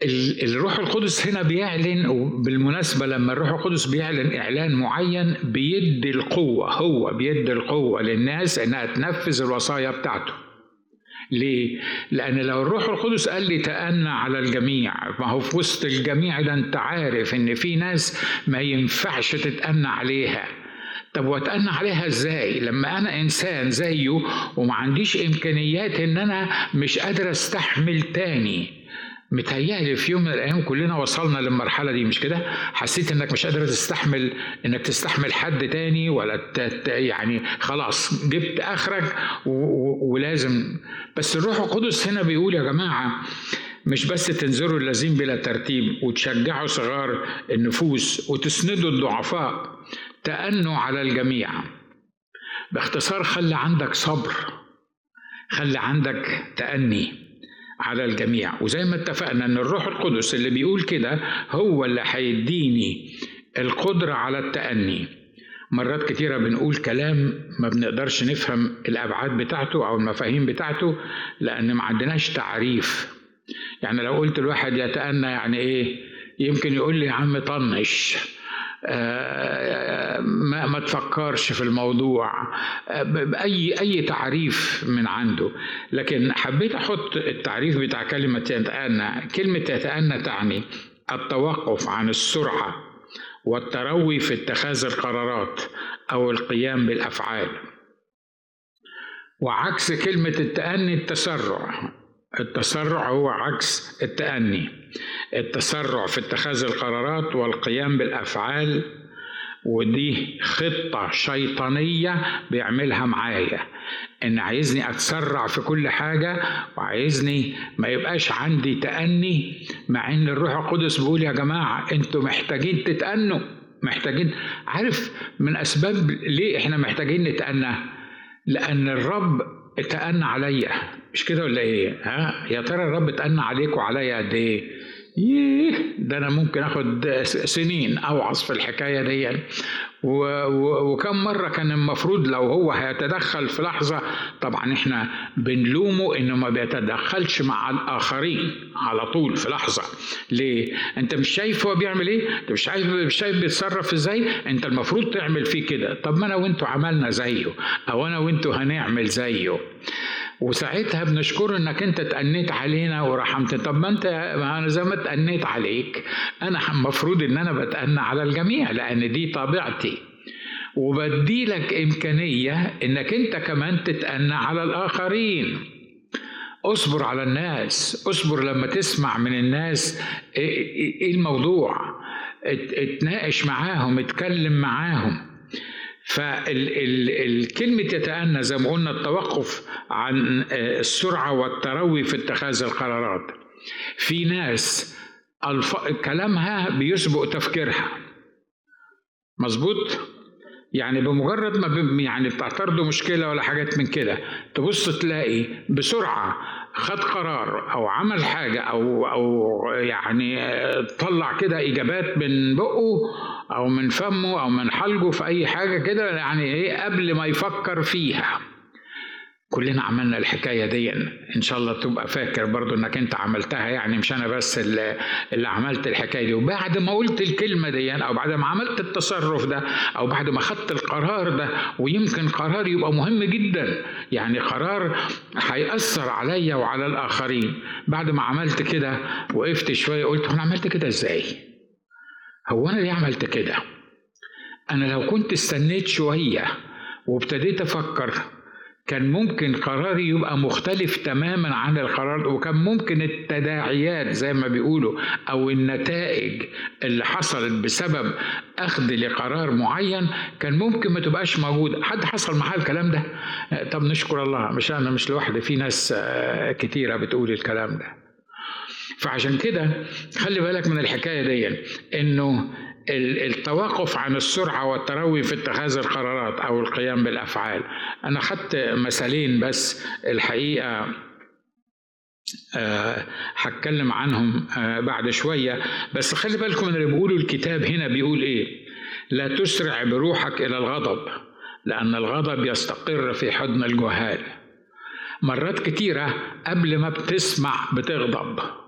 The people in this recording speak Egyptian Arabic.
الروح القدس هنا بيعلن وبالمناسبة لما الروح القدس بيعلن إعلان معين بيدي القوة هو بيدي القوة للناس إنها تنفذ الوصايا بتاعته ليه؟ لأن لو الروح القدس قال لي تأنى على الجميع ما هو في وسط الجميع ده أنت عارف إن في ناس ما ينفعش تتأنى عليها طب واتأنى عليها ازاي لما انا انسان زيه وما عنديش امكانيات ان انا مش قادر استحمل تاني متهيألي في يوم من الايام كلنا وصلنا للمرحله دي مش كده حسيت انك مش قادر تستحمل انك تستحمل حد تاني ولا يعني خلاص جبت اخرك ولازم بس الروح القدس هنا بيقول يا جماعه مش بس تنذروا الذين بلا ترتيب وتشجعوا صغار النفوس وتسندوا الضعفاء تأنوا على الجميع باختصار خلي عندك صبر خلي عندك تأني على الجميع وزي ما اتفقنا ان الروح القدس اللي بيقول كده هو اللي هيديني القدرة على التأني مرات كتيرة بنقول كلام ما بنقدرش نفهم الأبعاد بتاعته أو المفاهيم بتاعته لأن ما عندناش تعريف يعني لو قلت الواحد يتأنى يعني إيه يمكن يقول لي يا عم طنش ما ما تفكرش في الموضوع باي اي تعريف من عنده لكن حبيت احط التعريف بتاع كلمه يتأنى كلمه يتأنى تعني التوقف عن السرعه والتروي في اتخاذ القرارات او القيام بالافعال وعكس كلمه التأني التسرع التسرع هو عكس التأني التسرع في اتخاذ القرارات والقيام بالافعال ودي خطه شيطانيه بيعملها معايا ان عايزني اتسرع في كل حاجه وعايزني ما يبقاش عندي تاني مع ان الروح القدس بيقول يا جماعه انتوا محتاجين تتانوا محتاجين عارف من اسباب ليه احنا محتاجين نتانى لان الرب اتأنى عليا مش كده ولا ايه ها يا ترى الرب اتأنى عليك وعليا قد ايه ييه ده انا ممكن اخد سنين اوعظ في الحكايه دي وكم مره كان المفروض لو هو هيتدخل في لحظه طبعا احنا بنلومه انه ما بيتدخلش مع الاخرين على طول في لحظه ليه انت مش شايف هو بيعمل ايه انت مش شايف مش شايف بيتصرف ازاي انت المفروض تعمل فيه كده طب ما انا وانتوا عملنا زيه او انا وانتوا هنعمل زيه وساعتها بنشكره انك انت تأنيت علينا ورحمت طب ما انت ما انا زي ما تأنيت عليك انا المفروض ان انا بتأنى على الجميع لان دي طبيعتي وبدي لك امكانيه انك انت كمان تتأنى على الاخرين اصبر على الناس اصبر لما تسمع من الناس ايه الموضوع اتناقش معاهم اتكلم معاهم فالكلمة يتأنى زي ما قلنا التوقف عن السرعة والتروي في اتخاذ القرارات في ناس الف... كلامها بيسبق تفكيرها مظبوط يعني بمجرد ما ب... يعني بتعترضوا مشكلة ولا حاجات من كده تبص تلاقي بسرعة خد قرار او عمل حاجه او او يعني طلع كده اجابات من بقه او من فمه او من حلقه في اي حاجه كده يعني ايه قبل ما يفكر فيها كلنا عملنا الحكاية دي إن شاء الله تبقى فاكر برضو إنك أنت عملتها يعني مش أنا بس اللي, اللي عملت الحكاية دي وبعد ما قلت الكلمة دي أو بعد ما عملت التصرف ده أو بعد ما خدت القرار ده ويمكن قرار يبقى مهم جدا يعني قرار هيأثر عليا وعلى الآخرين بعد ما عملت كده وقفت شوية قلت أنا عملت كده إزاي؟ هو أنا ليه عملت كده؟ أنا لو كنت استنيت شوية وابتديت أفكر كان ممكن قراري يبقى مختلف تماما عن القرار وكان ممكن التداعيات زي ما بيقولوا او النتائج اللي حصلت بسبب اخذ لقرار معين كان ممكن ما تبقاش موجوده حد حصل معاه الكلام ده طب نشكر الله مش انا مش لوحدي في ناس كتيره بتقول الكلام ده فعشان كده خلي بالك من الحكايه دي انه التوقف عن السرعة والتروي في اتخاذ القرارات أو القيام بالأفعال أنا خدت مثالين بس الحقيقة هتكلم أه عنهم أه بعد شوية بس خلي بالكم من اللي بيقولوا الكتاب هنا بيقول إيه لا تسرع بروحك إلى الغضب لأن الغضب يستقر في حضن الجهال مرات كتيرة قبل ما بتسمع بتغضب